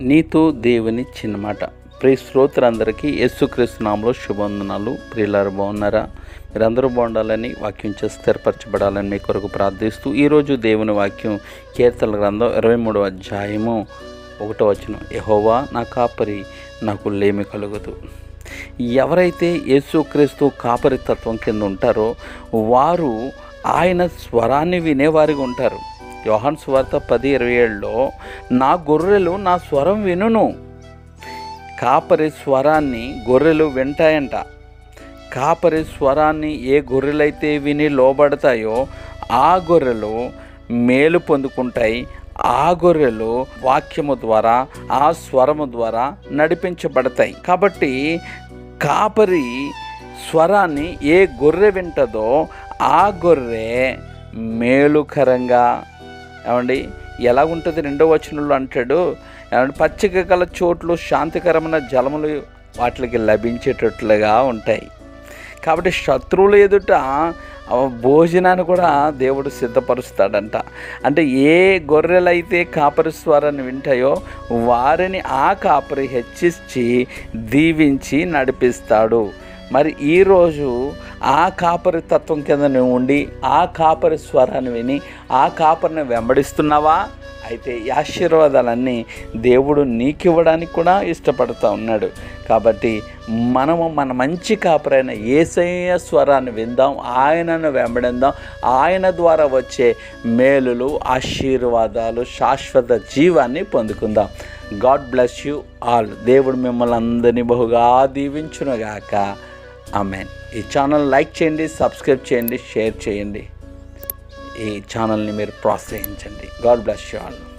నీతో దేవుని చిన్నమాట ప్రియ శ్రోతలందరికీ యేసుక్రీస్తు నామలో శుభవందనాలు ప్రియులారు బాగున్నారా మీరందరూ బాగుండాలని వాక్యం చేసి స్థిరపరచబడాలని మీ కొరకు ప్రార్థిస్తూ ఈరోజు దేవుని వాక్యం కీర్తన గ్రంథం ఇరవై మూడవ అధ్యాయము ఒకటో వచనం యహోవా నా కాపరి నాకు లేమి కలుగదు ఎవరైతే యేసుక్రీస్తు కాపరితత్వం కింద ఉంటారో వారు ఆయన స్వరాన్ని వినేవారిగా ఉంటారు యోహాన్ స్వార్త పది ఇరవై ఏడులో నా గొర్రెలు నా స్వరం వినును కాపరి స్వరాన్ని గొర్రెలు వింటాయంట కాపరి స్వరాన్ని ఏ గొర్రెలైతే విని లోబడతాయో ఆ గొర్రెలు మేలు పొందుకుంటాయి ఆ గొర్రెలు వాక్యము ద్వారా ఆ స్వరము ద్వారా నడిపించబడతాయి కాబట్టి కాపరి స్వరాన్ని ఏ గొర్రె వింటదో ఆ గొర్రె మేలుకరంగా ఏమండి ఎలా ఉంటుంది రెండో వచనంలో అంటాడు ఏమంటే పచ్చిక గల చోట్లు శాంతికరమైన జలములు వాటికి లభించేటట్లుగా ఉంటాయి కాబట్టి శత్రువుల ఎదుట ఆ భోజనాన్ని కూడా దేవుడు సిద్ధపరుస్తాడంట అంటే ఏ గొర్రెలైతే కాపరి స్వరాన్ని వింటాయో వారిని ఆ కాపరి హెచ్చించి దీవించి నడిపిస్తాడు మరి ఈరోజు ఆ కాపరి తత్వం కింద నువ్వు ఉండి ఆ కాపరి స్వరాన్ని విని ఆ కాపరిని వెంబడిస్తున్నావా అయితే ఈ ఆశీర్వాదాలన్నీ దేవుడు నీకివ్వడానికి కూడా ఇష్టపడుతూ ఉన్నాడు కాబట్టి మనము మన మంచి కాపరైన ఏసయ్య స్వరాన్ని విందాం ఆయనను వెంబడిందాం ఆయన ద్వారా వచ్చే మేలులు ఆశీర్వాదాలు శాశ్వత జీవాన్ని పొందుకుందాం గాడ్ బ్లెస్ యూ ఆల్ దేవుడు మిమ్మల్ని అందరినీ బహుగా దీవించునుగాక ఆమెన్ ఈ ఛానల్ లైక్ చేయండి సబ్స్క్రైబ్ చేయండి షేర్ చేయండి ఈ ఛానల్ని మీరు ప్రోత్సహించండి గాడ్ బ్లెస్ యూ ఆల్